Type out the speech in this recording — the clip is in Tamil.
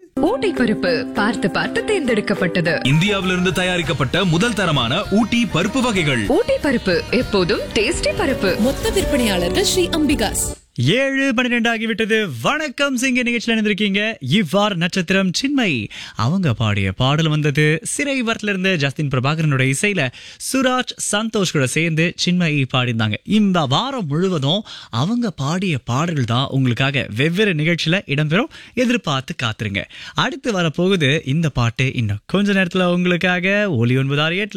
ஊட்டி பருப்பு பார்த்து பார்த்து தேர்ந்தெடுக்கப்பட்டது இந்தியாவிலிருந்து தயாரிக்கப்பட்ட முதல் தரமான ஊட்டி பருப்பு வகைகள் ஊட்டி பருப்பு எப்போதும் டேஸ்டி பருப்பு மொத்த விற்பனையாளர்கள் ஸ்ரீ அம்பிகாஸ் ஏழு பன்னிரெண்டு ஆகிவிட்டது வணக்கம் சிங்க நிகழ்ச்சியில் இருந்திருக்கீங்க இவ்வாறு நட்சத்திரம் சின்மை அவங்க பாடிய பாடல் வந்தது சிறை வரத்துல இருந்து ஜஸ்டின் பிரபாகரனுடைய இசையில சுராஜ் சந்தோஷ் கூட சேர்ந்து சின்மயி பாடியிருந்தாங்க இந்த வாரம் முழுவதும் அவங்க பாடிய பாடல்கள் தான் உங்களுக்காக வெவ்வேறு நிகழ்ச்சியில இடம்பெறும் எதிர்பார்த்து காத்துருங்க அடுத்து வரப்போகுது இந்த பாட்டு இன்னும் கொஞ்ச நேரத்துல உங்களுக்காக ஒலி ஒன்பது ஆறு எட்டுல